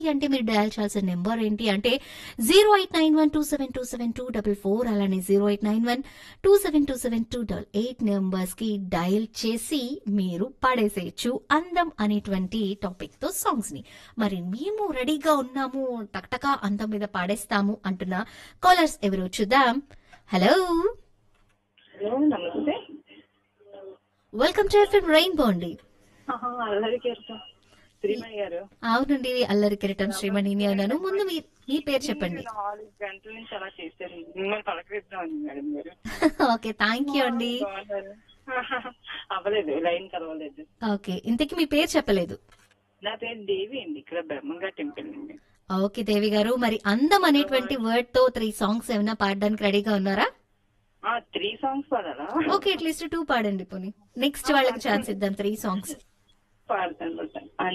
అంటే మీరు డయల్ చేయాల్సిన నెంబర్ ఏంటి అంటే zero eight nine one two seven two seven two double four అలానే zero eight nine one two seven two seven two double eight నెంబర్స్ కి డయల్ చేసి మీరు పాడేసేయచ్చు అందం అనేటువంటి టాపిక్ తో సాంగ్స్ ని మరి మేము రెడీగా ఉన్నాము టక్టకా అందం మీద పాడేస్తాము అంటున్న కాలర్స్ ఎవరు చూద్దాం హలో హలో నమస్తే వెల్కమ్ టు ఎఫ్ఎం రెయిన్బో అండి ఆహా, అల్లరి కీర్తం శ్రీమణి గారు అవునండి అల్లరి కిరటం శ్రీమణిని అన్నాను ముందు మీ మీ పేరు చెప్పండి నాలుగు గంటల నుంచి అలా చేశారు మిమ్మల్ని పలకరిద్దాం మేడం గారు ఓకే థ్యాంక్ యూ అండి బాగున్నారు. అవ్వలేదు లైన్ కలవలేదు ఓకే ఇంతకీ మీ పేరు చెప్పలేదు నా పేరు దేవి అండి ఇక్కడ బ్రహ్మంగా టెంపుల్ అండి ఓకే దేవి గారు మరి అందం అనేటువంటి వర్డ్ తో త్రీ సాంగ్స్ ఏమైనా పాడడానికి రెడీగా ఉన్నారా ఆ త్రీ సాంగ్స్ పాడాలా ఓకే అట్లీస్ట్ టూ పాడండి పోనీ నెక్స్ట్ వాళ్ళకి ఛాన్స్ ఇద్దాం త్రీ సాంగ్స్ పాడతాను పాడతాను